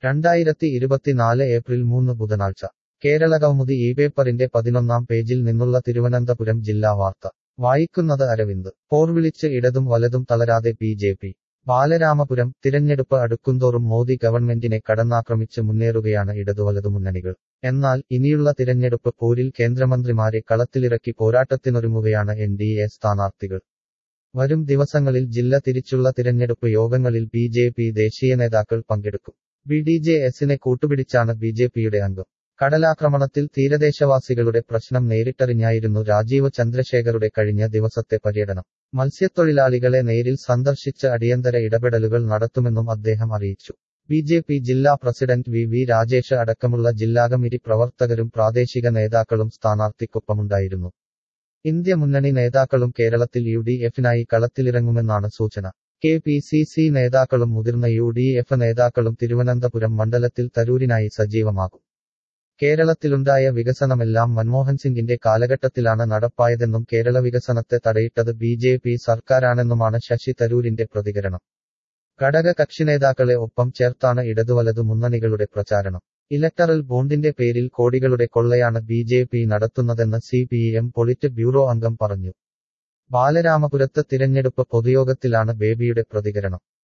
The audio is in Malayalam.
രണ്ടായിരത്തി ഇരുപത്തിനാല് ഏപ്രിൽ മൂന്ന് ബുധനാഴ്ച കേരളകൗമുദി ഈ പേപ്പറിന്റെ പതിനൊന്നാം പേജിൽ നിന്നുള്ള തിരുവനന്തപുരം ജില്ലാ വാർത്ത വായിക്കുന്നത് അരവിന്ദ് പോർവിളിച്ച് ഇടതും വലതും തളരാതെ ബി ജെ പി ബാലരാമപുരം തിരഞ്ഞെടുപ്പ് അടുക്കുന്തോറും മോദി ഗവൺമെന്റിനെ കടന്നാക്രമിച്ച് മുന്നേറുകയാണ് ഇടതുവലതു മുന്നണികൾ എന്നാൽ ഇനിയുള്ള തിരഞ്ഞെടുപ്പ് പോരിൽ കേന്ദ്രമന്ത്രിമാരെ കളത്തിലിറക്കി പോരാട്ടത്തിനൊരുങ്ങുകയാണ് എൻ ഡി എ സ്ഥാനാർത്ഥികൾ വരും ദിവസങ്ങളിൽ ജില്ല തിരിച്ചുള്ള തിരഞ്ഞെടുപ്പ് യോഗങ്ങളിൽ ബി ജെ പി ദേശീയ നേതാക്കൾ പങ്കെടുക്കും ബി ഡി ജെ എസിനെ കൂട്ടുപിടിച്ചാണ് ബി ജെ പിയുടെ അംഗം കടലാക്രമണത്തിൽ തീരദേശവാസികളുടെ പ്രശ്നം നേരിട്ടറിഞ്ഞായിരുന്നു രാജീവ് ചന്ദ്രശേഖറുടെ കഴിഞ്ഞ ദിവസത്തെ പര്യടനം മത്സ്യത്തൊഴിലാളികളെ നേരിൽ സന്ദർശിച്ച് അടിയന്തര ഇടപെടലുകൾ നടത്തുമെന്നും അദ്ദേഹം അറിയിച്ചു ബി ജെ പി ജില്ലാ പ്രസിഡന്റ് വി വി രാജേഷ് അടക്കമുള്ള ജില്ലാകമ്മിറ്റി പ്രവർത്തകരും പ്രാദേശിക നേതാക്കളും സ്ഥാനാർത്ഥിക്കൊപ്പമുണ്ടായിരുന്നു ഇന്ത്യ മുന്നണി നേതാക്കളും കേരളത്തിൽ യു ഡി എഫിനായി കളത്തിലിറങ്ങുമെന്നാണ് സൂചന കെ പി സി സി നേതാക്കളും മുതിർന്ന യു ഡി എഫ് നേതാക്കളും തിരുവനന്തപുരം മണ്ഡലത്തിൽ തരൂരിനായി സജീവമാകും കേരളത്തിലുണ്ടായ വികസനമെല്ലാം മൻമോഹൻ സിംഗിന്റെ കാലഘട്ടത്തിലാണ് നടപ്പായതെന്നും കേരള വികസനത്തെ തടയിട്ടത് ബി ജെ പി സർക്കാരാണെന്നുമാണ് ശശി തരൂരിന്റെ പ്രതികരണം ഘടക കക്ഷി നേതാക്കളെ ഒപ്പം ചേർത്താണ് ഇടതുവലതു മുന്നണികളുടെ പ്രചാരണം ഇലക്ടറൽ ബോണ്ടിന്റെ പേരിൽ കോടികളുടെ കൊള്ളയാണ് ബി ജെ പി നടത്തുന്നതെന്ന് C P M politburo അംഗം പറഞ്ഞു ബാലരാമപുരത്ത് തിരഞ്ഞെടുപ്പ് പൊതുയോഗത്തിലാണ് ബേബിയുടെ പ്രതികരണം